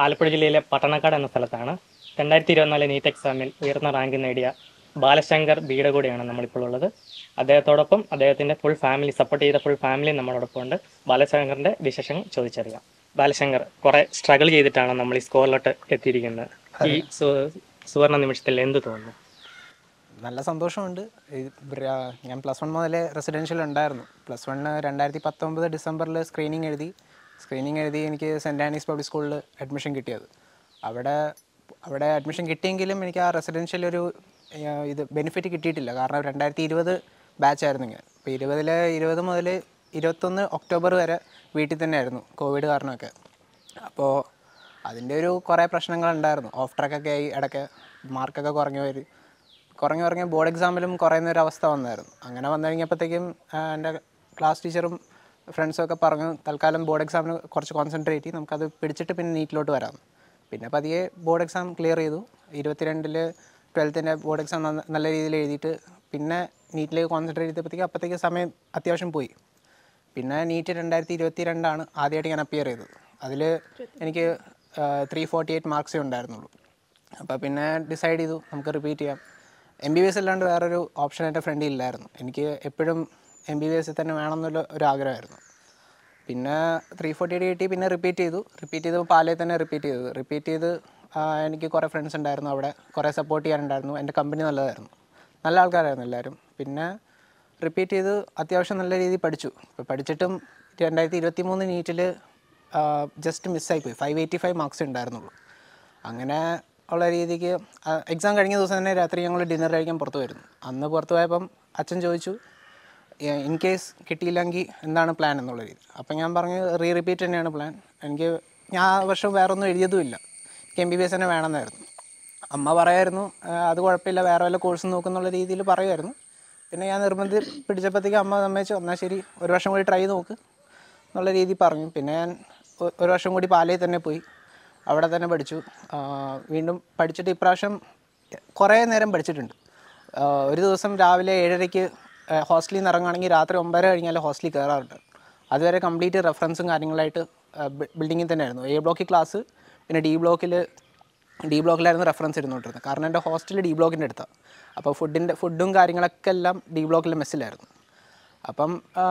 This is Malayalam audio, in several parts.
ആലപ്പുഴ ജില്ലയിലെ പട്ടണക്കാട് എന്ന സ്ഥലത്താണ് രണ്ടായിരത്തി ഇരുപത്തിനാല് നീറ്റ് എക്സാമിൽ ഉയർന്ന റാങ്ക് നേടിയ ബാലശങ്കർ ബീയുടെ കൂടെയാണ് നമ്മളിപ്പോൾ ഉള്ളത് അദ്ദേഹത്തോടൊപ്പം അദ്ദേഹത്തിന്റെ ഫുൾ ഫാമിലി സപ്പോർട്ട് ചെയ്ത ഫുൾ ഫാമിലി നമ്മളോടൊപ്പം ഉണ്ട് ബാലശങ്കറിന്റെ വിശേഷം ചോദിച്ചറിയാം ബാലശങ്കർ കുറെ സ്ട്രഗിൾ ചെയ്തിട്ടാണ് നമ്മൾ ഈ സ്കോറിലോട്ട് എത്തിയിരിക്കുന്നത് ഈ സു- സുവർണ നിമിഷത്തിൽ എന്ത് തോന്നുന്നു നല്ല സന്തോഷമുണ്ട് ഇത് ബ്ര- ഞാൻ പ്ലസ് വൺ മുതലേ റെസിഡൻഷ്യൽ ഉണ്ടായിരുന്നു പ്ലസ് വണ്ണ് രണ്ടായിരത്തി പത്തൊമ്പത് ഡിസംബറിൽ സ്ക്രീനിങ് എഴുതി സ്ക്രീനിങ് എഴുതി എനിക്ക് സെൻറ്റ് ആനീസ് പബ്ലിക് സ്കൂളിൽ അഡ്മിഷൻ കിട്ടിയത് അവിടെ അവിടെ അഡ്മിഷൻ കിട്ടിയെങ്കിലും എനിക്ക് ആ റെസിഡൻഷ്യൽ ഒരു ഏഹ്, ഇത് ബെനിഫിറ്റ് കിട്ടിയിട്ടില്ല കാരണം രണ്ടായിരത്തി ഇരുപത് ബാച്ചായിരുന്നു ഞാൻ അപ്പോൾ ഇരുപതിൽ ഇരുപത് മുതൽ ഇരുപത്തൊന്ന് ഒക്ടോബർ വരെ വീട്ടിൽ തന്നെയായിരുന്നു കോവിഡ് കാരണമൊക്കെ അപ്പോൾ അതിൻ്റെ ഒരു കുറേ പ്രശ്നങ്ങളുണ്ടായിരുന്നു ഓഫ് ട്രാക്കൊക്കെ ആയി ഇടയ്ക്ക് മാർക്കൊക്കെ കുറഞ്ഞു വരും കുറഞ്ഞു കുറഞ്ഞ് ബോർഡ് എക്സാമിലും കുറയുന്ന ഒരു അവസ്ഥ വന്നായിരുന്നു അങ്ങനെ വന്നു കഴിഞ്ഞപ്പോഴത്തേക്കും ആ, എൻ്റെ ക്ലാസ് ടീച്ചറും ഫ്രണ്ട്സും ഒക്കെ പറഞ്ഞു തൽക്കാലം ബോർഡ് എക്സാമിന് കുറച്ച് കോൺസെൻട്രേറ്റ് ചെയ്ത് നമുക്കത് പിടിച്ചിട്ട് പിന്നെ നീറ്റിലോട്ട് വരാം പിന്നെ പതിയെ ബോർഡ് എക്സാം ക്ലിയർ ചെയ്തു ഇരുപത്തിരണ്ടിൽ ട്വൽത്തിൻ്റെ ബോർഡ് എക്സാം നല്ല രീതിയിൽ എഴുതിയിട്ട് പിന്നെ നീറ്റിലേക്ക് കോൺസെൻട്രേറ്റ് ചെയ്തപ്പോഴത്തേക്ക് അപ്പോഴത്തേക്ക് സമയം അത്യാവശ്യം പോയി പിന്നെ നീറ്റ് രണ്ടായിരത്തി ഇരുപത്തി രണ്ടാണ് ആദ്യമായിട്ട് ഞാൻ അപ്പിയർ ചെയ്തത് അതിൽ എനിക്ക് ത്രീ ഫോർട്ടി എയ്റ്റ് മാർക്സേ ഉണ്ടായിരുന്നുള്ളൂ അപ്പോൾ പിന്നെ ഡിസൈഡ് ചെയ്തു നമുക്ക് റിപ്പീറ്റ് ചെയ്യാം എം ബി ബി എസ് അല്ലാണ്ട് വേറൊരു ഓപ്ഷൻ എൻ്റെ ഫ്രണ്ടിൽ ഇല്ലായിരുന്നു എനിക്ക് എപ്പോഴും എം ബി ബി എസിൽ തന്നെ വേണമെന്നുള്ള ഒരു ആഗ്രഹമായിരുന്നു പിന്നെ ത്രീ ഫോർട്ടി എയ്റ്റ് കിട്ടി പിന്നെ റിപ്പീറ്റ് ചെയ്തു റിപ്പീറ്റ് ചെയ്തപ്പോൾ പാലയിൽ തന്നെ റിപ്പീറ്റ് ചെയ്തു റിപ്പീറ്റ് ചെയ്ത് ആ, എനിക്ക് കുറേ ഫ്രണ്ട്സ് ഉണ്ടായിരുന്നു അവിടെ കുറേ സപ്പോർട്ട് ചെയ്യാനുണ്ടായിരുന്നു എൻ്റെ കമ്പനി നല്ലതായിരുന്നു നല്ല ആൾക്കാരായിരുന്നു എല്ലാവരും പിന്നെ റിപ്പീറ്റ് ചെയ്ത് അത്യാവശ്യം നല്ല രീതിയിൽ പഠിച്ചു ഇപ്പോൾ പഠിച്ചിട്ടും രണ്ടായിരത്തി ഇരുപത്തി മൂന്ന് നീറ്റിൽ ജസ്റ്റ് മിസ്സായിപ്പോയി ഫൈവ് എയ്റ്റി ഫൈവ് മാർക്സ് ഉണ്ടായിരുന്നുള്ളൂ അങ്ങനെ ഉള്ള രീതിക്ക് എക്സാം കഴിഞ്ഞ ദിവസം തന്നെ രാത്രി ഞങ്ങൾ ഡിന്നർ കഴിക്കാൻ പുറത്ത് വരുന്നു അന്ന് പുറത്ത് പോയപ്പം അച്ഛൻ ചോദിച്ചു ഇൻ കേസ് കിട്ടിയില്ലെങ്കിൽ എന്താണ് പ്ലാൻ എന്നുള്ള രീതി അപ്പം ഞാൻ പറഞ്ഞു റീ റിപ്പീറ്റ് തന്നെയാണ് പ്ലാൻ എനിക്ക് ഞാൻ ആ വർഷം വേറെ ഒന്നും എഴുതിയതുമില്ല എനിക്ക് എം ബി ബി എസ് തന്നെ വേണമെന്നായിരുന്നു അമ്മ പറയായിരുന്നു "ആ, അത് കുഴപ്പമില്ല വേറെ വല്ല കോഴ്സ് നോക്കുന്നുള്ള രീതിയിൽ പറയുമായിരുന്നു പിന്നെ ഞാൻ നിർബന്ധി പിടിച്ചപ്പോഴത്തേക്ക് അമ്മ സമ്മതിച്ചു എന്നാൽ ശരി ഒരു വർഷം കൂടി ട്രൈ നോക്ക് എന്നുള്ള രീതി പറഞ്ഞു പിന്നെ ഞാൻ ഒ- ഒരു വർഷം കൂടി പാലയിൽ തന്നെ പോയി അവിടെ തന്നെ പഠിച്ചു ആ, വീണ്ടും പഠിച്ചിട്ട് ഇപ്രാവശ്യം കുറേ നേരം പഠിച്ചിട്ടുണ്ട് ആ, ഒരു ദിവസം രാവിലെ ഏഴരയ്ക്ക് ഹോസ്റ്റലിൽ നിന്ന് ഇറങ്ങുകയാണെങ്കിൽ രാത്രി ഒമ്പതര കഴിഞ്ഞാൽ ഹോസ്റ്റലിൽ കയറാറുണ്ട് അതുവരെ കംപ്ലീറ്റ് റെഫറൻസും കാര്യങ്ങളായിട്ട് ബിൽഡിങ്ങിൽ തന്നെയായിരുന്നു എ ബ്ലോക്കിൽ ക്ലാസ് പിന്നെ ഡി ബ്ലോക്കിൽ ഡി ബ്ലോക്കിലായിരുന്നു റെഫറൻസ് ഇരുന്നുകൊണ്ടിരുന്നത് കാരണം എൻ്റെ ഹോസ്റ്റൽ ഡി ബ്ലോക്കിൻ്റെ അടുത്താണ് അപ്പോൾ ഫുഡിൻ്റെ ഫുഡും കാര്യങ്ങളൊക്കെ എല്ലാം ഡി ബ്ലോക്കിലെ മെസ്സിലായിരുന്നു അപ്പം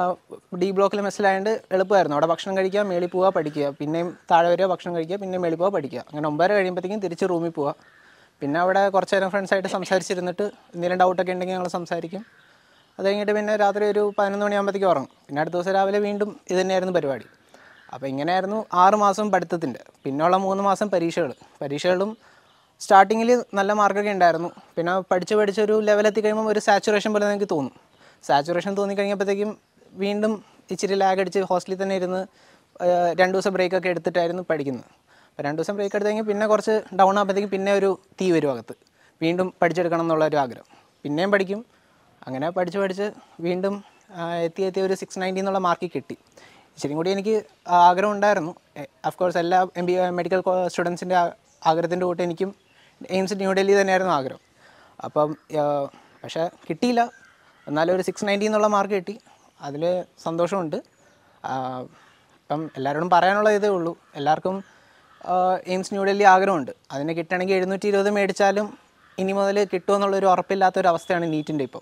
ഡി ബ്ലോക്കിലെ മെസ്സിലായതുകൊണ്ട് എളുപ്പമായിരുന്നു അവിടെ ഭക്ഷണം കഴിക്കുക മേളിൽ പോവുക പഠിക്കുക പിന്നെയും താഴെ വരിക ഭക്ഷണം കഴിക്കുക പിന്നെ മേളിൽ പോവുക പഠിക്കുക അങ്ങനെ ഒമ്പതര കഴിയുമ്പോഴത്തേക്കും തിരിച്ച് റൂമിൽ പോവുക പിന്നെ അവിടെ കുറച്ച് നേരം ഫ്രണ്ട്സായിട്ട് സംസാരിച്ചിരുന്നിട്ട് എന്തെങ്കിലും ഡൗട്ടൊക്കെ ഉണ്ടെങ്കിൽ ഞങ്ങൾ സംസാരിക്കും അത് കഴിഞ്ഞിട്ട് പിന്നെ രാത്രി ഒരു പതിനൊന്ന് മണിയാകുമ്പോഴത്തേക്കും ഉറങ്ങും പിന്നെ അടുത്ത ദിവസം രാവിലെ വീണ്ടും ഇത് തന്നെയായിരുന്നു പരിപാടി അപ്പോൾ ഇങ്ങനെയായിരുന്നു ആറ് മാസം പഠിത്തത്തിൻ്റെ പിന്നെയുള്ള മൂന്ന് മാസം പരീക്ഷകൾ പരീക്ഷകളും സ്റ്റാർട്ടിങ്ങിൽ നല്ല മാർക്കൊക്കെ ഉണ്ടായിരുന്നു പിന്നെ പഠിച്ച് പഠിച്ച് ഒരു ലെവലെത്തി കഴിയുമ്പോൾ ഒരു സാച്ചുറേഷൻ പോലെ എനിക്ക് തോന്നും സാച്ചുറേഷൻ തോന്നിക്കഴിഞ്ഞപ്പോഴത്തേക്കും വീണ്ടും ഇച്ചിരി ലാഗ് അടിച്ച് ഹോസ്റ്റലിൽ തന്നെ ഇരുന്ന് ആ, രണ്ട് ദിവസം ബ്രേക്കൊക്കെ എടുത്തിട്ടായിരുന്നു പഠിക്കുന്നത് അപ്പോൾ രണ്ട് ദിവസം ബ്രേക്ക് എടുത്ത് കഴിഞ്ഞാൽ പിന്നെ കുറച്ച് ഡൗൺ ആകുമ്പോഴത്തേക്കും പിന്നെ ഒരു തീ വരും അകത്ത് വീണ്ടും പഠിച്ചെടുക്കണം എന്നുള്ള ഒരു ആഗ്രഹം പിന്നെയും പഠിക്കും അങ്ങനെ പഠിച്ച് പഠിച്ച് വീണ്ടും ആ, എത്തി എത്തി ഒരു സിക്സ് നയൻറ്റി എന്നുള്ള മാർക്ക് കിട്ടി ഇച്ചിരി കൂടി എനിക്ക് ആഗ്രഹം ഉണ്ടായിരുന്നു അഫ്കോഴ്സ് എല്ലാ എം ബി മെഡിക്കൽ സ്റ്റുഡൻസിൻ്റെ ആഗ്രഹത്തിൻ്റെ കൂട്ട് എനിക്കും എയിംസ് ന്യൂഡൽഹി തന്നെയായിരുന്നു ആഗ്രഹം അപ്പം ആ, പക്ഷേ കിട്ടിയില്ല എന്നാലും ഒരു സിക്സ് നയൻറ്റി എന്നുള്ള മാർക്ക് കിട്ടി അതിൽ സന്തോഷമുണ്ട് ആ, ഇപ്പം എല്ലാവരോടും പറയാനുള്ള ഇതേ ഉള്ളൂ എല്ലാവർക്കും എയിംസ് ന്യൂഡൽഹി ആഗ്രഹമുണ്ട് അതിന് കിട്ടണമെങ്കിൽ എഴുന്നൂറ്റി ഇരുപത് മേടിച്ചാലും ഇനി മുതൽ കിട്ടുമെന്നുള്ളൊരു ഉറപ്പില്ലാത്തൊരു അവസ്ഥയാണ് നീറ്റിൻ്റെ ഇപ്പം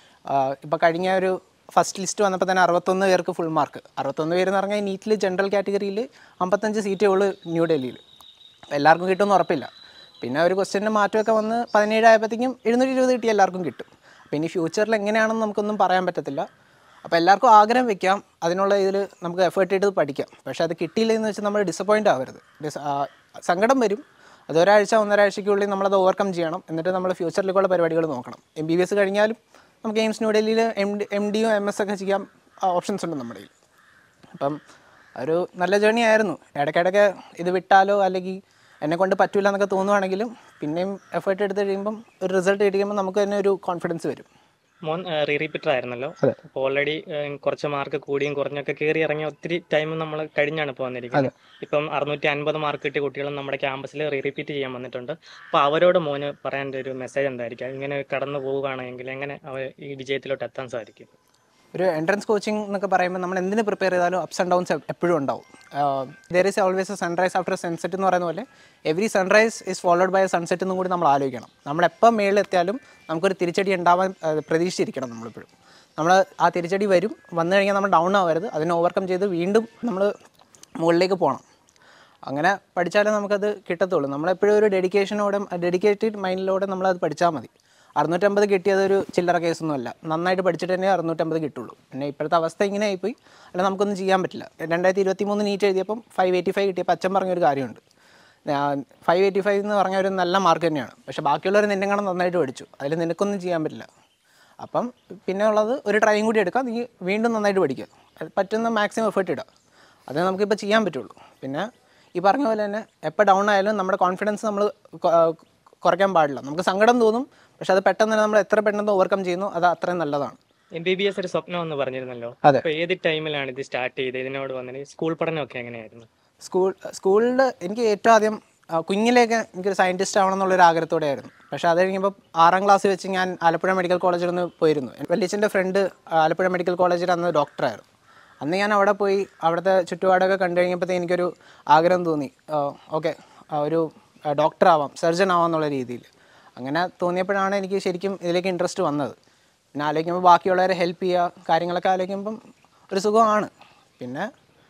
ഇപ്പോൾ കഴിഞ്ഞ ഒരു ഫസ്റ്റ് ലിസ്റ്റ് വന്നപ്പോൾ തന്നെ അറുപത്തൊന്ന് പേർക്ക് ഫുൾ മാർക്ക് അറുപത്തൊന്ന് പേര് എന്ന് പറഞ്ഞാൽ നീറ്റിൽ ജനറൽ കാറ്റഗറിയിൽ അമ്പത്തഞ്ച് സീറ്റേ ഉള്ളൂ ന്യൂഡൽഹിയിൽ അപ്പോൾ എല്ലാവർക്കും കിട്ടുമെന്ന് ഉറപ്പില്ല പിന്നെ ഒരു ക്വസ്റ്റ്യൻ്റെ മാറ്റമൊക്കെ വന്ന് പതിനേഴ് ആയപ്പോഴത്തേക്കും എഴുന്നൂറ്റി ഇരുപത് കിട്ടി എല്ലാവർക്കും കിട്ടും അപ്പോൾ ഇനി ഫ്യൂച്ചറിൽ എങ്ങനെയാണെന്ന് നമുക്കൊന്നും പറയാൻ പറ്റത്തില്ല അപ്പോൾ എല്ലാവർക്കും ആഗ്രഹം വെക്കാം അതിനുള്ള ഇതിൽ നമുക്ക് എഫേർട്ട് ചെയ്ത് പഠിക്കാം പക്ഷേ അത് കിട്ടിയില്ല എന്ന് വെച്ചാൽ നമ്മൾ ഡിസപ്പോയിൻ്റ് ആവരുത് ഡിസ് ആ, സങ്കടം വരും അത് ഒരാഴ്ച ഒന്നരാഴ്ചയ്ക്കുള്ളിൽ നമ്മളത് ഓവർകം ചെയ്യണം എന്നിട്ട് നമ്മൾ ഫ്യൂച്ചറിലേക്കുള്ള പരിപാടികൾ നോക്കണം എം ബി ബി എസ് കഴിഞ്ഞാലും നമുക്ക് എയിംസ് ന്യൂഡൽഹിയിൽ എം ഡി എം ഡിയും എം എസ് ഒക്കെ ചെയ്യാൻ ഓപ്ഷൻസ് ഉണ്ട് നമ്മുടെ കയ്യിൽ അപ്പം ഒരു നല്ല ജേണി ആയിരുന്നു ഇടയ്ക്കിടയ്ക്ക് ഇത് വിട്ടാലോ അല്ലെങ്കിൽ എന്നെ കൊണ്ട് പറ്റൂല എന്നൊക്കെ തോന്നുവാണെങ്കിലും പിന്നെയും എഫേർട്ട് എടുത്ത് കഴിയുമ്പം ഒരു റിസൾട്ട് കിട്ടിക്കുമ്പോൾ നമുക്ക് തന്നെ ഒരു കോൺഫിഡൻസ് വരും മോൻ റീ റിപ്പീറ്റർ ആയിരുന്നല്ലോ അപ്പോൾ ഓൾറെഡി കുറച്ച് മാർക്ക് കൂടിയും കുറഞ്ഞൊക്കെ കയറി ഇറങ്ങിയ ഒത്തിരി ടൈം നമ്മൾ കഴിഞ്ഞാണ് ഇപ്പോൾ വന്നിരിക്കുന്നത് ഇപ്പം അറുന്നൂറ്റി അൻപത് മാർക്ക് കിട്ടിയ കുട്ടികളും നമ്മുടെ ക്യാമ്പസിൽ റീ റിപ്പീറ്റ് ചെയ്യാൻ വന്നിട്ടുണ്ട് അപ്പോൾ അവരോട് മോന് പറയാൻ ഒരു മെസ്സേജ് എന്തായിരിക്കും ഇങ്ങനെ കടന്നു പോവുകയാണെങ്കിൽ എങ്ങനെ അവർ ഈ വിജയത്തിലോട്ട് എത്താൻ സാധിക്കും ഒരു എൻട്രൻസ് കോച്ചിങ് എന്നൊക്കെ പറയുമ്പോൾ നമ്മൾ എന്തിന് പ്രിപ്പയർ ചെയ്താലും അപ്സ് ആൻഡ് ഡൗൺസ് എപ്പോഴും ഉണ്ടാവും there is always a sunrise after sunset എന്ന് പറയുന്ന പോലെ every sunrise is followed by sunset എന്നും കൂടി നമ്മൾ ആലോചിക്കണം നമ്മൾ എപ്പോൾ മേളിലെത്തിയാലും നമുക്കൊരു തിരിച്ചടി ഉണ്ടാവാൻ ആ, പ്രതീക്ഷിച്ചിരിക്കണം നമ്മളെപ്പോഴും നമ്മൾ ആ തിരിച്ചടി വരും വന്നു കഴിഞ്ഞാൽ നമ്മൾ ഡൗൺ ആവരുത് അതിനെ ഓവർകം ചെയ്ത് വീണ്ടും നമ്മൾ മുകളിലേക്ക് പോകണം അങ്ങനെ പഠിച്ചാലേ നമുക്കത് കിട്ടത്തുള്ളൂ നമ്മളെപ്പോഴും ഒരു ഡെഡിക്കേഷനോടെ ഡെഡിക്കേറ്റഡ് മൈൻഡിലൂടെ നമ്മളത് പഠിച്ചാൽ മതി അറുന്നൂറ്റമ്പത് കിട്ടിയത് ഒരു ചില്ലറ കേസൊന്നുമല്ല നന്നായിട്ട് പഠിച്ചിട്ട് തന്നെ അറുന്നൂറ്റമ്പത് കിട്ടുള്ളൂ പിന്നെ ഇപ്പോഴത്തെ അവസ്ഥ ഇങ്ങനെ ആയിപ്പോയി അല്ല നമുക്കൊന്നും ചെയ്യാൻ പറ്റില്ല രണ്ടായിരത്തി ഇരുപത്തി മൂന്ന് നീറ്റ് എഴുതിയപ്പം ഫൈവ് എയ്റ്റി ഫൈവ് കിട്ടിയപ്പോൾ അച്ഛൻ പറഞ്ഞൊരു കാര്യമുണ്ട് ഫൈവ് എയ്റ്റി ഫൈവ് എന്ന് പറഞ്ഞ ഒരു നല്ല മാർക്ക് തന്നെയാണ് പക്ഷേ ബാക്കിയുള്ളവർ നിന്നെ കാണാൻ നന്നായിട്ട് പഠിച്ചു അതിൽ നിനക്കൊന്നും ചെയ്യാൻ പറ്റില്ല അപ്പം പിന്നെ ഉള്ളത് ഒരു ട്രൈയും കൂടി എടുക്കാം നീ വീണ്ടും നന്നായിട്ട് പഠിക്കുക അത് പറ്റുന്ന മാക്സിമം എഫേർട്ട് ഇടുക അതേ നമുക്കിപ്പോൾ ചെയ്യാൻ പറ്റുള്ളൂ പിന്നെ ഈ പറഞ്ഞ പോലെ തന്നെ എപ്പോൾ ഡൗൺ ആയാലും നമ്മുടെ കോൺഫിഡൻസ് നമ്മൾ കുറയ്ക്കാൻ പാടില്ല നമുക്ക് സങ്കടം തോന്നും പക്ഷെ അത് പെട്ടെന്ന് തന്നെ നമ്മൾ എത്ര പെട്ടെന്ന് ഓവർകം ചെയ്യുന്നു അത് അത്രയും നല്ലതാണ് എം ബി ബി എസ് ഒരു സ്വപ്നം എന്ന് പറഞ്ഞിരുന്നല്ലോ അതെ. അപ്പൊ ഏത് ടൈമിലാണ് ഇത് സ്റ്റാർട്ട് ചെയ്തത് ഇതിനോട് വന്നത് സ്കൂൾ പഠനമൊക്കെ എങ്ങനെയായിരുന്നു സ്കൂൾ സ്കൂളിൽ എനിക്ക് ഏറ്റവും ആദ്യം ആ, കുഞ്ഞിലേക്ക് എനിക്കൊരു സയൻറ്റിസ്റ്റ് ആവണം എന്നുള്ളൊരു ആഗ്രഹത്തോടെ ആയിരുന്നു പക്ഷേ അത് കഴിഞ്ഞപ്പോൾ ആറാം ക്ലാസ് വെച്ച് ഞാൻ ആലപ്പുഴ മെഡിക്കൽ കോളേജിൽ നിന്ന് പോയിരുന്നു വലിയച്ഛൻ്റെ ഫ്രണ്ട് ആലപ്പുഴ മെഡിക്കൽ കോളേജിൽ അന്ന് ഡോക്ടറായിരുന്നു അന്ന് ഞാൻ അവിടെ പോയി അവിടുത്തെ ചുറ്റുപാടൊക്കെ കണ്ടു കഴിഞ്ഞപ്പോഴത്തേക്ക് എനിക്കൊരു ആഗ്രഹം തോന്നി ഓക്കെ ഒരു ഡോക്ടർ ആവാം സർജൻ ആവാം എന്നുള്ള രീതിയിൽ അങ്ങനെ തോന്നിയപ്പോഴാണ് എനിക്ക് ശരിക്കും ഇതിലേക്ക് ഇൻട്രസ്റ്റ് വന്നത് പിന്നെ ആലോചിക്കുമ്പോൾ ബാക്കിയുള്ളവരെ ഹെൽപ്പ് ചെയ്യുക കാര്യങ്ങളൊക്കെ ആലോചിക്കുമ്പം ഒരു സുഖമാണ് പിന്നെ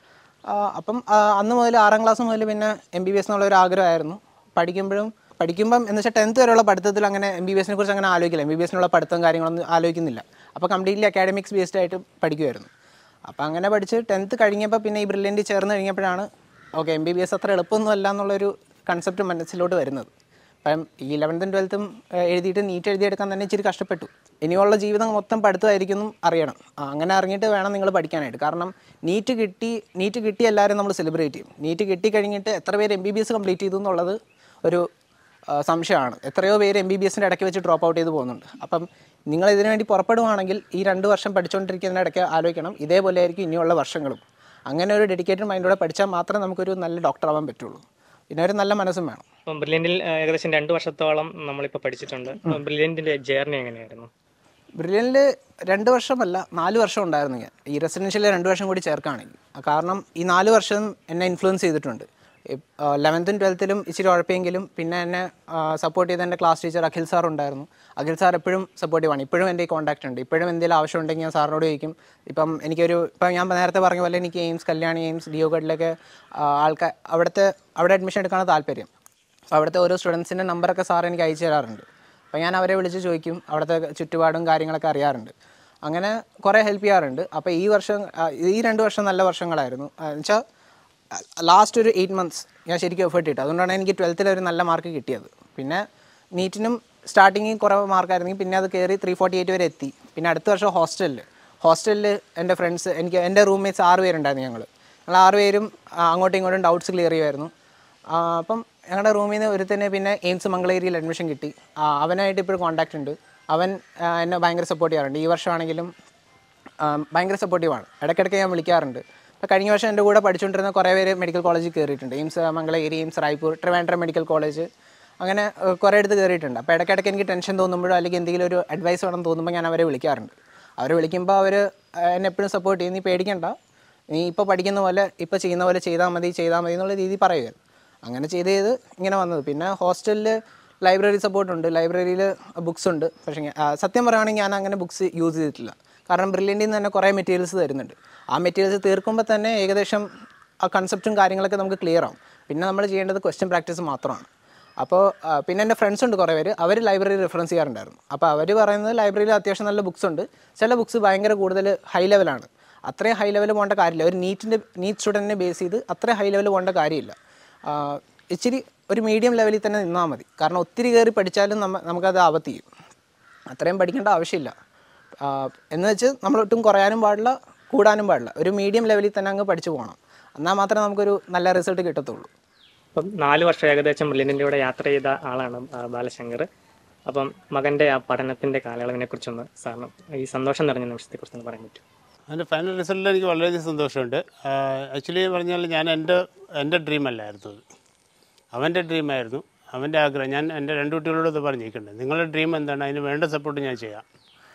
ആ, അപ്പം ആ, അന്ന് മുതൽ ആറാം ക്ലാസ് മുതൽ പിന്നെ എം ബി ബി എസ് എന്നുള്ള ഒരു ആഗ്രഹമായിരുന്നു പഠിക്കുമ്പോഴും പഠിക്കുമ്പം എന്ന് വെച്ചാൽ ടെൻത്ത് വരെയുള്ള പഠിത്തത്തിൽ അങ്ങനെ എം ബി ബി എസിനെ കുറിച്ച് അങ്ങനെ ആലോചിക്കില്ല എം ബി ബി എസിനുള്ള പഠിത്തം കാര്യങ്ങളൊന്നും ആലോചിക്കുന്നില്ല അപ്പോൾ കംപ്ലീറ്റ്ലി അക്കാഡമിക്സ് ബേസ്ഡ് ആയിട്ട് പഠിക്കുമായിരുന്നു അപ്പോൾ അങ്ങനെ പഠിച്ച് ടെൻത്ത് കഴിഞ്ഞപ്പോൾ പിന്നെ ഈ ബ്രില്യൻറ്റ് ചേർന്ന് കഴിഞ്ഞപ്പോഴാണ് okay M B B S അത്ര എളുപ്പമൊന്നും അല്ല എന്നുള്ളൊരു കൺസെപ്റ്റ് മനസ്സിലോട്ട് വരുന്നത് അപ്പം ഈ ഇലവൻത്തും ട്വൽത്തും എഴുതിയിട്ട് നീറ്റ് എഴുതിയെടുക്കാൻ തന്നെ ഇച്ചിരി കഷ്ടപ്പെട്ടു ഇനിയുള്ള ജീവിതം മൊത്തം പഠിത്തമായിരിക്കും എന്നും അറിയണം ആ, അങ്ങനെ അറിഞ്ഞിട്ട് വേണം നിങ്ങൾ പഠിക്കാനായിട്ട് കാരണം നീറ്റ് കിട്ടി നീറ്റ് കിട്ടി എല്ലാവരും നമ്മൾ സെലിബ്രേറ്റ് ചെയ്യും നീറ്റ് കിട്ടി കഴിഞ്ഞിട്ട് എത്ര പേര് M B B S complete ചെയ്തു എന്നുള്ളത് ഒരു ആ, സംശയമാണ് എത്രയോ പേര് എം ബി ബി എസിൻ്റെ ഇടയ്ക്ക് വെച്ച് ഡ്രോപ്പ് ഔട്ട് ചെയ്ത് പോകുന്നുണ്ട് അപ്പം നിങ്ങൾ ഇതിനു വേണ്ടി പുറപ്പെടുവാണെങ്കിൽ ഈ രണ്ട് വർഷം പഠിച്ചുകൊണ്ടിരിക്കുന്നതിൻ്റെ ഇടയ്ക്ക് ആലോചിക്കണം ഇതേപോലെ ആയിരിക്കും ഇനിയുള്ള വർഷങ്ങളും അങ്ങനെ ഒരു ഡെഡിക്കേറ്റഡ് മൈൻഡോടെ പഠിച്ചാൽ മാത്രമേ നമുക്കൊരു നല്ല ഡോക്ടർ ആവാൻ പറ്റുള്ളൂ പിന്നെ ഒരു നല്ല മനസ്സും വേണം അപ്പം ബ്രില്യൻറ്റിൽ ഏകദേശം രണ്ട് വർഷത്തോളം നമ്മളിപ്പോൾ പഠിച്ചിട്ടുണ്ട് ബ്രില്യൻറ്റിന്റെ ജേർണി എങ്ങനെയായിരുന്നു ബ്രില്യനിൽ രണ്ട് വർഷമല്ല നാല് വർഷം ഉണ്ടായിരുന്നു ഞാൻ ഈ റെസിഡൻഷ്യൽ രണ്ട് വർഷം കൂടി ചേർക്കുകയാണെങ്കിൽ കാരണം ഈ നാല് വർഷം എന്നെ ഇൻഫ്ലുവൻസ് ചെയ്തിട്ടുണ്ട് ലെവൻത്തും ട്വൽത്തിലും ഇച്ചിരി ഉഴപ്പിയെങ്കിലും പിന്നെ എന്നെ സപ്പോർട്ട് ചെയ്ത എൻ്റെ ക്ലാസ് ടീച്ചർ അഖിൽ സാർ ഉണ്ടായിരുന്നു അഖിൽ സാർ എപ്പോഴും സപ്പോർട്ടീവാണ് ഇപ്പോഴും എൻ്റെ ഈ കോൺടാക്റ്റ് ഉണ്ട് ഇപ്പോഴും എന്തെങ്കിലും ആവശ്യം ഉണ്ടെങ്കിൽ ഞാൻ സാറിനോട് ചോദിക്കും ഇപ്പം എനിക്കൊരു ഇപ്പം ഞാൻ നേരത്തെ പറഞ്ഞ പോലെ എനിക്ക് എയിംസ് കല്യാണി എയിംസ് ഡിയോഗഡിലൊക്കെ ആൾക്കാർ അവിടുത്തെ അവിടെ അഡ്മിഷൻ എടുക്കാനാണ് താല്പര്യം അപ്പോൾ അവിടുത്തെ ഓരോ സ്റ്റുഡൻസിൻ്റെ നമ്പറൊക്കെ സാർ എനിക്ക് അയച്ചു തരാറുണ്ട് അപ്പോൾ ഞാൻ അവരെ വിളിച്ച് ചോദിക്കും അവിടുത്തെ ചുറ്റുപാടും കാര്യങ്ങളൊക്കെ അറിയാറുണ്ട് അങ്ങനെ കുറേ ഹെൽപ്പ് ചെയ്യാറുണ്ട് അപ്പോൾ ഈ വർഷം ആ, ഈ രണ്ട് വർഷം നല്ല വർഷങ്ങളായിരുന്നു എന്നുവെച്ചാൽ ലാസ്റ്റ് ഒരു എയ്റ്റ് മന്ത്സ് ഞാൻ ശരിക്കും എഫേർട്ട് ഇട്ടു അതുകൊണ്ടാണ് എനിക്ക് ട്വൽത്തിൽ ഒരു നല്ല മാർക്ക് കിട്ടിയത് പിന്നെ നീറ്റിനും സ്റ്റാർട്ടിങ്ങിൽ കുറേ മാർക്കായിരുന്നെങ്കിൽ പിന്നെ അത് കയറി ത്രീ ഫോർട്ടി എയ്റ്റ് വരെ എത്തി പിന്നെ അടുത്ത വർഷം ഹോസ്റ്റലിൽ ഹോസ്റ്റലിൽ എൻ്റെ ഫ്രണ്ട്സ് എനിക്ക് എൻ്റെ റൂംമേറ്റ്സ് ആറ് പേരുണ്ടായിരുന്നു ഞങ്ങൾ ഞങ്ങൾ ആറ് പേരും ആ, അങ്ങോട്ടും ഇങ്ങോട്ടും ഡൗട്ട്സ് ക്ലിയർ ചെയ്യുമായിരുന്നു ആ, അപ്പം ഞങ്ങളുടെ റൂമിൽ നിന്ന് ഒരുത്തന്നെ പിന്നെ എയിംസ് മംഗളേരിയിൽ അഡ്മിഷൻ കിട്ടി ആ, അവനായിട്ട് ഇപ്പോഴും കോൺടാക്റ്റ് ഉണ്ട് അവൻ ആ, എന്നെ ഭയങ്കര സപ്പോർട്ട് ചെയ്യാറുണ്ട് ഈ വർഷമാണെങ്കിലും ആ, ഭയങ്കര സപ്പോർട്ടീവാണ് ഇടയ്ക്കിടയ്ക്ക് ഞാൻ വിളിക്കാറുണ്ട് അപ്പോൾ കഴിഞ്ഞ വർഷം എൻ്റെ കൂടെ പഠിച്ചുകൊണ്ടിരുന്ന കുറേ പേര് മെഡിക്കൽ കോളേജിൽ കയറിയിട്ടുണ്ട് AIIMS Mangalagiri AIIMS Raipur Trivandrum medical college അങ്ങനെ ആ, കുറേ അടുത്ത് കയറിയിട്ടുണ്ട് അപ്പോൾ ഇടയ്ക്കിടയ്ക്ക് എനിക്ക് ടെൻഷൻ തോന്നുമ്പോഴോ അല്ലെങ്കിൽ എന്തെങ്കിലും ഒരു അഡ്വൈസ് വേണം തോന്നുമ്പോൾ ഞാൻ അവരെ വിളിക്കാറുണ്ട് അവർ വിളിക്കുമ്പോൾ അവർ എന്നെ എപ്പോഴും സപ്പോർട്ട് ചെയ്യും നീ പേടിക്കണ്ട നീ ഇപ്പോൾ പഠിക്കുന്ന പോലെ ഇപ്പോൾ ചെയ്യുന്ന പോലെ ചെയ്താൽ മതി ചെയ്താൽ മതി എന്നുള്ള രീതി പറയുമായിരുന്നു അങ്ങനെ ചെയ്ത് ചെയ്ത് ഇങ്ങനെ വന്നത് പിന്നെ ഹോസ്റ്റലിൽ ലൈബ്രറി സപ്പോർട്ട് ഉണ്ട് ലൈബ്രറിയിൽ ബുക്സ് ഉണ്ട് പക്ഷേ ഞാൻ- ആ, സത്യം പറയുകയാണെങ്കിൽ ഞാൻ അങ്ങനെ ബുക്സ് യൂസ് ചെയ്തിട്ടില്ല കാരണം ബ്രില്യൻറ്റിൽ നിന്ന് തന്നെ കുറേ മെറ്റീരിയൽസ് തരുന്നുണ്ട് ആ മെറ്റീരിയൽസ് തീർക്കുമ്പോൾ തന്നെ ഏകദേശം ആ കൺസെപ്റ്റും കാര്യങ്ങളൊക്കെ നമുക്ക് ക്ലിയർ ആവും പിന്നെ നമ്മൾ ചെയ്യേണ്ടത് ക്വസ്റ്റ്യൻ പ്രാക്ടീസ് മാത്രമാണ് അപ്പോൾ ആ, പിന്നെ എൻ്റെ ഫ്രണ്ട്സ് ഉണ്ട് കുറേ പേര് അവർ ലൈബ്രറി റെഫറൻസ് ചെയ്യാറുണ്ടായിരുന്നു അപ്പോൾ അവർ പറയുന്നത് ലൈബ്രറിയിൽ അത്യാവശ്യം നല്ല ബുക്സ് ഉണ്ട് ചില ബുക്സ് ഭയങ്കര കൂടുതൽ ഹൈ ലെവലാണ് അത്രയും ഹൈ ലെവൽ പോകേണ്ട കാര്യമില്ല ഒരു നീറ്റിൻ്റെ നീറ്റ് സ്റ്റുഡൻറ്റിനെ ബേസ് ചെയ്ത് അത്രയും ഹൈ ലെവൽ പോകേണ്ട കാര്യമില്ല ആ, ഇച്ചിരി ഒരു മീഡിയം ലെവലിൽ തന്നെ നിന്നാൽ മതി കാരണം ഒത്തിരി കയറി പഠിച്ചാലും നമ്മ നമുക്കത് ആപത്ത് ചെയ്യും അത്രയും പഠിക്കേണ്ട ആവശ്യമില്ല ആ, എന്ന് വെച്ച് നമ്മൾ ഒട്ടും കുറയാനും പാടില്ല കൂടാനും പാടില്ല ഒരു മീഡിയം ലെവലിൽ തന്നെ അങ്ങ് പഠിച്ചു പോകണം എന്നാൽ മാത്രമേ നമുക്കൊരു നല്ല റിസൾട്ട് കിട്ടത്തുള്ളൂ അപ്പം നാല് വർഷം ഏകദേശം ബ്രില്യൻറ്റിൻ്റെ കൂടെ യാത്ര ചെയ്ത ആളാണ് ആ, ബാലശങ്കർ അപ്പം മകൻ്റെ ആ പഠനത്തിൻ്റെ കാലയളവിനെ കുറിച്ചൊന്ന് സാറിന് ഈ സന്തോഷം നിറഞ്ഞ നിമിഷത്തെക്കുറിച്ചൊന്ന് പറയാൻ പറ്റും അതിൻ്റെ ഫൈനൽ റിസൾട്ടിൽ എനിക്ക് വളരെയധികം സന്തോഷമുണ്ട് ആക്ച്വലി പറഞ്ഞാൽ ഞാൻ എൻ്റെ എൻ്റെ ഡ്രീം അല്ലായിരുന്നു അത് അവൻ്റെ ഡ്രീമായിരുന്നു അവൻ്റെ ആഗ്രഹം ഞാൻ എൻ്റെ രണ്ട് കുട്ടികളോട് ഇത് പറഞ്ഞിരിക്കുന്നത് നിങ്ങളുടെ ഡ്രീം എന്താണ് അതിന് വേണ്ട സപ്പോർട്ട് ഞാൻ ചെയ്യാം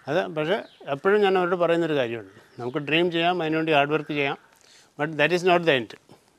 അത് പക്ഷേ എപ്പോഴും ഞാൻ അവരോട് പറയുന്നൊരു കാര്യമുണ്ട് നമുക്ക് ഡ്രീം ചെയ്യാം അതിനുവേണ്ടി ഹാർഡ് വർക്ക് ചെയ്യാം but that is not the end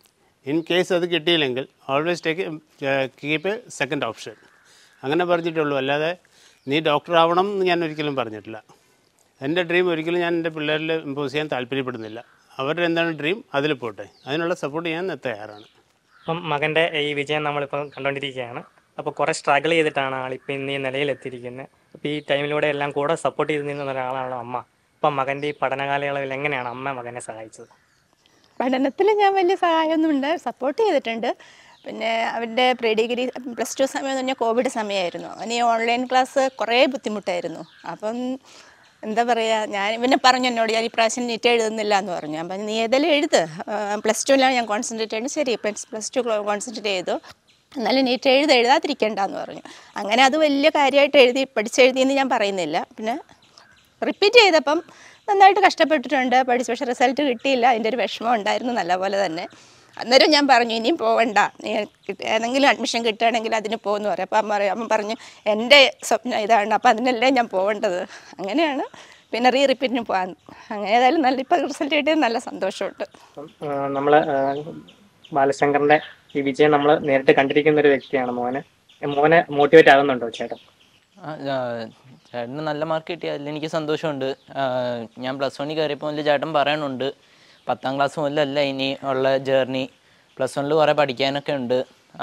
in case അത് കിട്ടിയില്ലെങ്കിൽ always take keep a second option അങ്ങനെ പറഞ്ഞിട്ടുള്ളൂ അല്ലാതെ നീ ഡോക്ടർ ആവണം എന്ന് ഞാൻ ഒരിക്കലും പറഞ്ഞിട്ടില്ല എൻ്റെ ഡ്രീം ഒരിക്കലും ഞാൻ എൻ്റെ പിള്ളേരിൽ ഇമ്പോസ് ചെയ്യാൻ താല്പര്യപ്പെടുന്നില്ല അവരുടെ എന്താണ് ഡ്രീം അതിൽ പോട്ടെ അതിനുള്ള സപ്പോർട്ട് ചെയ്യാൻ ഞാൻ തയ്യാറാണ് അപ്പം മകൻ്റെ ഈ വിജയം നമ്മളിപ്പോൾ കണ്ടുകൊണ്ടിരിക്കുകയാണ് അപ്പോൾ കുറേ സ്ട്രഗിൾ ചെയ്തിട്ടാണ് ആളിപ്പോൾ ഇന്ന് ഈ നിലയിലെത്തിയിരിക്കുന്നത് അപ്പോൾ ഈ ടൈമിലൂടെ എല്ലാം കൂടെ സപ്പോർട്ട് ചെയ്ത് നിന്ന ഒരാളാണ് അമ്മ അപ്പം മകൻ്റെ ഈ പഠനകാലയളവിൽ എങ്ങനെയാണ് അമ്മ മകനെ സഹായിച്ചത് പഠനത്തിൽ ഞാൻ വലിയ സഹായമൊന്നുമില്ല സപ്പോർട്ട് ചെയ്തിട്ടുണ്ട് പിന്നെ അവൻ്റെ പ്രീ ഡിഗ്രി പ്ലസ് ടു സമയം എന്ന് പറഞ്ഞാൽ കോവിഡ് സമയമായിരുന്നു അവന് ഈ ഓൺലൈൻ ക്ലാസ് കുറേ ബുദ്ധിമുട്ടായിരുന്നു അപ്പം എന്താ പറയുക ഞാൻ ഇവനെ പറഞ്ഞു എന്നോട് ഞാൻ ഈ പ്രാവശ്യം നീറ്റ് എഴുതുന്നില്ല എന്ന് പറഞ്ഞു അപ്പം നീ ഏതെങ്കിലും എഴുത് പ്ലസ് ടുവിലാണ് ഞാൻ കോൺസെൻട്രേറ്റ് ചെയ്യുന്നത് ശരി പ്ലസ് പ്ലസ് ടു കോൺസെൻട്രേറ്റ് ചെയ്തു എന്നാലും നീറ്റ് എഴുതി എഴുതാതിരിക്കേണ്ടെന്ന് പറഞ്ഞു അങ്ങനെ അത് വലിയ കാര്യമായിട്ട് എഴുതി പഠിച്ചെഴുതിയെന്ന് ഞാൻ പറയുന്നില്ല പിന്നെ റിപ്പീറ്റ് ചെയ്തപ്പം നന്നായിട്ട് കഷ്ടപ്പെട്ടിട്ടുണ്ട് പഠിച്ച് പക്ഷേ റിസൾട്ട് കിട്ടിയില്ല അതിൻ്റെ ഒരു വിഷമം ഉണ്ടായിരുന്നു നല്ലപോലെ തന്നെ അന്നേരം ഞാൻ പറഞ്ഞു ഇനിയും പോവണ്ട നീ കിട്ട- ഏതെങ്കിലും അഡ്മിഷൻ കിട്ടുകയാണെങ്കിൽ അതിന് പോകുമെന്ന് പറയും അപ്പം അമ്മ പറയും അമ്മ പറഞ്ഞു എൻ്റെ സ്വപ്നം ഇതാണ് അപ്പം അതിനല്ലേ ഞാൻ പോവേണ്ടത് അങ്ങനെയാണ് പിന്നെ റീ റിപ്പീറ്റിന് പോകാൻ അങ്ങനെ ഏതായാലും നല്ല ഇപ്പം റിസൾട്ട് കിട്ടിയത് നല്ല സന്തോഷമുണ്ട് അപ്പം നമ്മൾ ബാലശങ്കറിൻ്റെ ഈ വിജയം നമ്മൾ നേരിട്ട് കണ്ടിരിക്കുന്ന ഒരു വ്യക്തിയാണ് മോനെ മോനെ മോട്ടിവേറ്റ് ആകുന്നുണ്ടോ ചേട്ടൻ ആ, ആ, ചേട്ടന് നല്ല മാർക്ക് കിട്ടി അതിൽ എനിക്ക് സന്തോഷമുണ്ട് ആ, ഞാൻ പ്ലസ് വണ്ണിൽ കയറിയപ്പോൾ മുതൽ ചേട്ടൻ പറയണുണ്ട് പത്താം ക്ലാസ് മുതലല്ല ഇനി ഉള്ള ജേർണി പ്ലസ് വണ്ണിൽ കുറേ പഠിക്കാനൊക്കെ ഉണ്ട്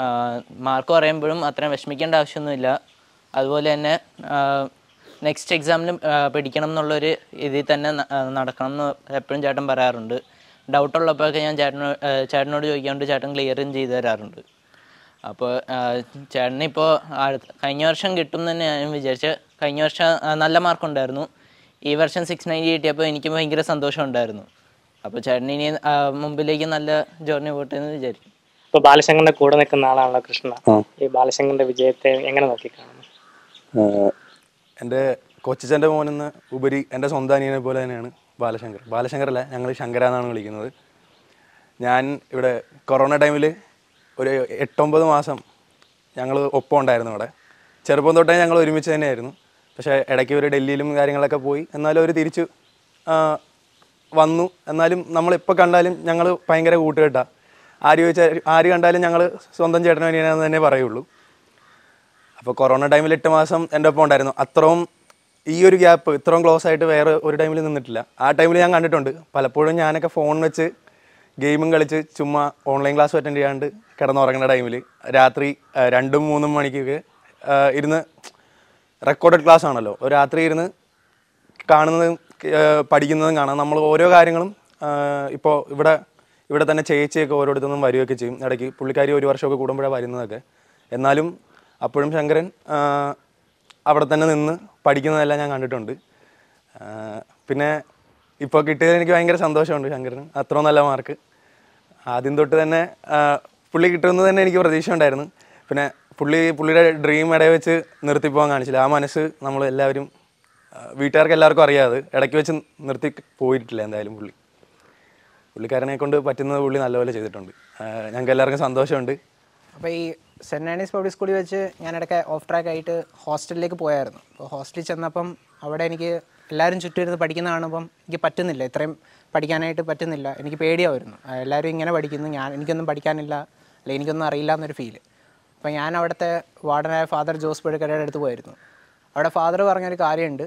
മാർക്ക് പറയുമ്പോഴും അത്രയും വിഷമിക്കേണ്ട ആവശ്യമൊന്നുമില്ല അതുപോലെ തന്നെ നെക്സ്റ്റ് എക്സാമിന് പഠിക്കണം എന്നുള്ളൊരു ഇതിൽ തന്നെ ന- ആ, നടക്കണം എന്ന് എപ്പോഴും ചേട്ടൻ പറയാറുണ്ട് ഡൗട്ടുള്ളപ്പോഴൊക്കെ ഞാൻ ചേട്ടനോട് ചേട്ടനോട് ചോദിക്കാണ്ട് ചേട്ടൻ ക്ലിയറും ചെയ്തു തരാറുണ്ട് അപ്പോൾ ചേട്ടനിപ്പോൾ കഴിഞ്ഞ വർഷം കിട്ടും എന്ന് തന്നെ ഞാൻ വിചാരിച്ച കഴിഞ്ഞ വർഷം ആ, നല്ല മാർക്കുണ്ടായിരുന്നു ഈ വർഷം സിക്സ് നയൻറ്റി കിട്ടിയപ്പോൾ എനിക്ക് ഭയങ്കര സന്തോഷം ഉണ്ടായിരുന്നു അപ്പോൾ ചേട്ടൻ ഇനി ആ, മുമ്പിലേക്ക് നല്ല ജേർണി പോട്ടെ എന്ന് വിചാരിക്കും ഇപ്പോൾ ബാലശങ്കറിന്റെ കൂടെ നിൽക്കുന്ന ആളാണല്ലോ കൃഷ്ണ ഈ ബാലശങ്കറിന്റെ വിജയത്തെ എങ്ങനെ നോക്കിക്കാണുന്നു ആഹ് എൻ്റെ കൊച്ചച്ഛൻ്റെ മോനെന്ന് ഉപരി എൻ്റെ സ്വന്തം അനിയനെ പോലെ തന്നെയാണ് ബാലശങ്കർ ബാലശങ്കർ അല്ല ഞങ്ങൾ ശങ്കര എന്നാണ് വിളിക്കുന്നത് ഞാൻ ഇവിടെ കൊറോണ ടൈമിൽ ഒരു എട്ടൊമ്പത് മാസം ഞങ്ങൾ ഒപ്പം ഉണ്ടായിരുന്നു ഇവിടെ ചെറുപ്പം തൊട്ടേ ഞങ്ങൾ ഒരുമിച്ച് തന്നെയായിരുന്നു പക്ഷേ ഇടയ്ക്ക് ഒരു ഡൽഹിയിലും കാര്യങ്ങളൊക്കെ പോയി എന്നാലും അവർ തിരിച്ചു ആഹ് വന്നു എന്നാലും നമ്മളിപ്പോൾ കണ്ടാലും ഞങ്ങൾ ഭയങ്കര കൂട്ടുകെട്ടാ ആര് ചോദിച്ചാൽ ആര് കണ്ടാലും ഞങ്ങൾ സ്വന്തം ചേട്ടനും അനിയനാന്ന് തന്നെ പറയുള്ളൂ അപ്പോൾ കൊറോണ ടൈമിൽ എട്ട് മാസം എൻ്റെ ഒപ്പം ഉണ്ടായിരുന്നു അത്രയും ഈ ഒരു ഗ്യാപ്പ് ഇത്രയും ക്ലോസ് ആയിട്ട് വേറെ ഒരു ടൈമിൽ നിന്നിട്ടില്ല ആ ടൈമിൽ ഞാൻ കണ്ടിട്ടുണ്ട് പലപ്പോഴും ഞാനൊക്കെ ഫോൺ വെച്ച് ഗെയിമും കളിച്ച് ചുമ്മാ ഓൺലൈൻ ക്ലാസ് അറ്റൻഡ് ചെയ്യാണ്ട് കിടന്നുറങ്ങുന്ന ടൈമിൽ രാത്രി ആ, രണ്ടും മൂന്നും മണിക്കൊക്കെ ആ, ഇരുന്ന് റെക്കോർഡഡ് ക്ലാസ് ആണല്ലോ ഒരു രാത്രി ഇരുന്ന് കാണുന്നതും ആ, പഠിക്കുന്നതും കാണാം നമ്മൾ ഓരോ കാര്യങ്ങളും ഇപ്പോൾ ഇവിടെ ഇവിടെ തന്നെ ചേച്ചിയൊക്കെ ഓരോരുത്തരും വരികയൊക്കെ ചെയ്യും ഇടയ്ക്ക് പുള്ളിക്കാരി ഒരു വർഷമൊക്കെ കൂടുമ്പോഴാണ് വരുന്നതൊക്കെ എന്നാലും അപ്പോഴും ശങ്കരൻ ആ, അവിടെ തന്നെ നിന്ന് പഠിക്കുന്നതെല്ലാം ഞാൻ കണ്ടിട്ടുണ്ട് ആ, പിന്നെ ഇപ്പോൾ കിട്ടിയതിൽ എനിക്ക് ഭയങ്കര സന്തോഷമുണ്ട് ശങ്കരന് അത്രയും നല്ല മാർക്ക് ആദ്യം തൊട്ട് തന്നെ ആ, പുള്ളി കിട്ടുമെന്ന് തന്നെ എനിക്ക് പ്രതീക്ഷ ഉണ്ടായിരുന്നു പിന്നെ പുള്ളി പുള്ളിയുടെ ഡ്രീം ഇടയിൽ വെച്ച് നിർത്തിപ്പോകാൻ കാണിച്ചില്ല ആ മനസ്സ് നമ്മൾ എല്ലാവരും ആ, വീട്ടുകാർക്ക് എല്ലാവർക്കും അറിയാതെ ഇടയ്ക്ക് വെച്ച് നിർത്തി പോയിട്ടില്ല എന്തായാലും പുള്ളി പുള്ളിക്കാരനെ കൊണ്ട് പറ്റുന്നത് പുള്ളി നല്ലപോലെ ചെയ്തിട്ടുണ്ട് ആ, ഞങ്ങൾക്ക് എല്ലാവർക്കും സന്തോഷമുണ്ട് അപ്പോൾ ഈ സെൻറ്റ് ആനീസ് പബ്ലിക് സ്കൂളിൽ വെച്ച് ഞാൻ ഇടയ്ക്ക് ഓഫ് ട്രാക്ക് ആയിട്ട് ഹോസ്റ്റലിലേക്ക് പോയായിരുന്നു അപ്പോൾ ഹോസ്റ്റലിൽ ചെന്നപ്പം അവിടെ എനിക്ക് എല്ലാവരും ചുറ്റും ഇരുന്ന് പഠിക്കുന്ന കാണുമ്പം എനിക്ക് പറ്റുന്നില്ല ഇത്രയും പഠിക്കാനായിട്ട് പറ്റുന്നില്ല എനിക്ക് പേടിയാവുമായിരുന്നു ആ, എല്ലാവരും ഇങ്ങനെ പഠിക്കുന്നു ഞാൻ എനിക്കൊന്നും പഠിക്കാനില്ല അല്ലെങ്കിൽ എനിക്കൊന്നും അറിയില്ല എന്നൊരു ഫീല് അപ്പോൾ ഞാൻ അവിടുത്തെ വാർഡനായ ഫാദർ ജോസ് പുഴക്കരയുടെ അടുത്ത് പോയിരുന്നു അവിടെ ഫാദർ പറഞ്ഞൊരു കാര്യമുണ്ട്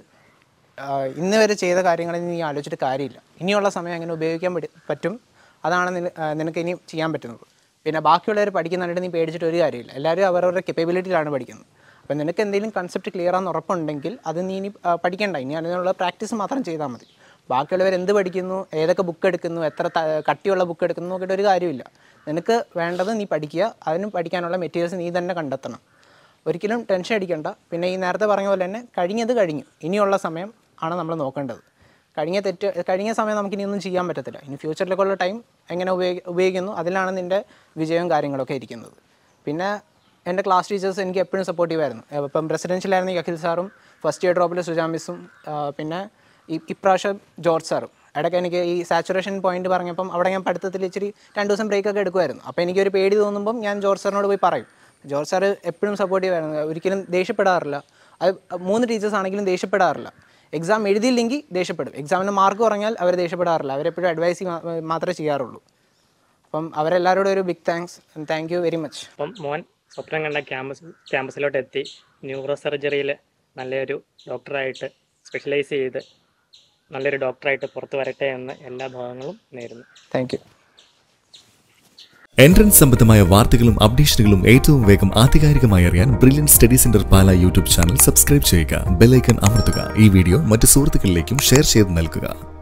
ആഹ് ഇന്ന് വരെ ചെയ്ത കാര്യങ്ങളിൽ നീ ആലോചിച്ചിട്ട് കാര്യമില്ല ഇനിയുള്ള സമയം അങ്ങനെ ഉപയോഗിക്കാൻ പറ്റി- പറ്റും അതാണ് നിന- ആഹ് നിനക്ക് ഇനി ചെയ്യാൻ പറ്റുന്നത് പിന്നെ ബാക്കിയുള്ളവർ പഠിക്കുന്നുണ്ട് നീ പേടിച്ചിട്ട് ഒരു കാര്യമില്ല എല്ലാവരും അവരവരുടെ കെപ്പബിലിറ്റിയിലാണ് പഠിക്കുന്നത് അപ്പം നിനക്ക് എന്തെങ്കിലും കൺസെപ്റ്റ് ക്ലിയർ ആണെന്ന് ഉറപ്പുണ്ടെങ്കിൽ അത് നീ ഇനി ആഹ് പഠിക്കണ്ട ഇനി അതിനുള്ള പ്രാക്ടീസ് മാത്രം ചെയ്താൽ മതി ബാക്കിയുള്ളവർ എന്ത് പഠിക്കുന്നു ഏതൊക്കെ ബുക്ക് എടുക്കുന്നു എത്ര ത- കട്ടിയുള്ള ബുക്ക് എടുക്കുന്നു നോക്കിയിട്ട് ഒരു കാര്യമില്ല നിനക്ക് വേണ്ടത് നീ പഠിക്കുക അതിന് പഠിക്കാനുള്ള മെറ്റീരിയൽസ് നീ തന്നെ കണ്ടെത്തണം ഒരിക്കലും ടെൻഷൻ അടിക്കണ്ട പിന്നെ ഈ നേരത്തെ പറഞ്ഞ പോലെ തന്നെ കഴിഞ്ഞത് കഴിഞ്ഞു ഇനിയുള്ള സമയം ആണ് നമ്മൾ നോക്കേണ്ടത് കഴിഞ്ഞ തെറ്റ് കഴിഞ്ഞ സമയം നമുക്ക് ഇനി ഒന്നും ചെയ്യാൻ പറ്റത്തില്ല ഇനി ഫ്യൂച്ചറിലേക്കുള്ള ടൈം എങ്ങനെ ഉപയോഗി ഉപയോഗിക്കുന്നു അതിലാണ് നിൻ്റെ വിജയവും കാര്യങ്ങളൊക്കെ ഇരിക്കുന്നത് പിന്നെ എൻ്റെ ക്ലാസ് ടീച്ചേഴ്സ് എനിക്ക് എപ്പോഴും സപ്പോർട്ടീവായിരുന്നു ഇപ്പം പ്രസിഡൻഷ്യലായിരുന്നു അഖിൽ സാറും ഫസ്റ്റ് ഇയർ ഡ്രോപ്പിൽ സുജാ മിസ്സും ആ, പിന്നെ ഈ ഇപ്രാവശ്യം ജോർജ് സാറും ഇടയ്ക്ക് എനിക്ക് ഈ സാച്ചുറേഷൻ പോയിന്റ് പറഞ്ഞപ്പം അവിടെ ഞാൻ പഠിത്തത്തിൽ ഇച്ചിരി രണ്ട് ദിവസം ബ്രേക്കൊക്കെ എടുക്കുമായിരുന്നു അപ്പോൾ എനിക്കൊരു പേടി തോന്നുമ്പം ഞാൻ ജോർജ് സാറിനോട് പോയി പറയും ജോർജ് സാറ് എപ്പോഴും സപ്പോർട്ടീവ് ആയിരുന്നു ഒരിക്കലും ദേഷ്യപ്പെടാറില്ല അത് മൂന്ന് ടീച്ചേഴ്സ് ആണെങ്കിലും ദേഷ്യപ്പെടാറില്ല എക്സാം എഴുതിയില്ലെങ്കിൽ ദേഷ്യപ്പെടും എക്സാമിന് മാർക്ക് കുറഞ്ഞാൽ അവർ ദേഷ്യപ്പെടാറില്ല അവരെപ്പോഴും അഡ്വൈസ് മാത്രമേ ചെയ്യാറുള്ളൂ അപ്പം അവരെല്ലാവരോടും ഒരു big thanks thank you very much അപ്പം മോൻ സ്വപ്നം കണ്ട ക്യാമ്പസ് ക്യാമ്പസിലോട്ട് എത്തി ന്യൂറോ സർജറിയിൽ നല്ലൊരു ഡോക്ടറായിട്ട് സ്പെഷ്യലൈസ് ചെയ്ത് നല്ലൊരു ഡോക്ടറായിട്ട് പുറത്തു വരട്ടെ എന്ന് എല്ലാ ഭാഗങ്ങളും നേരുന്നു താങ്ക് യു എൻട്രൻസ് സംബന്ധമായ വാർത്തകളും അപ്ഡേഷനുകളും ഏറ്റവും വേഗം ആധികാരികമായി അറിയാൻ brilliant study centre Pala YouTube channel subscribe ചെയ്യുക ബെലൈക്കൺ അമർത്തുക ഈ വീഡിയോ മറ്റ് സുഹൃത്തുക്കളിലേക്കും ഷെയർ ചെയ്ത് നൽകുക